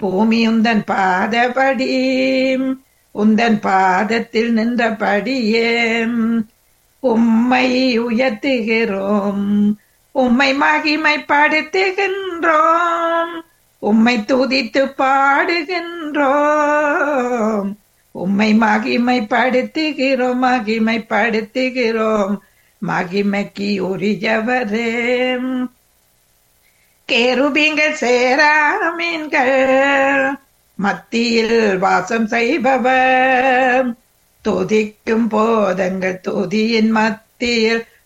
பூமி உந்தன் பாதபடி உந்தன் பாதத்தில் நின்றபடியே உம்மை உயர்த்துகிறோம் உம்மை மகிமைப்படுத்துகின்றோம் உம்மை துதித்து பாடுகின்றோம் உம்மை மகிமைப்படுத்துகிறோம் மகிமைப்படுத்துகிறோம் மகிமைக்கு உரியவரே கேருபிங்கள் சேராமீன்கள் மத்தியில் வாசம் செய்பவர் துதிக்கும் போதங்கள் துதியின் மத்தியில்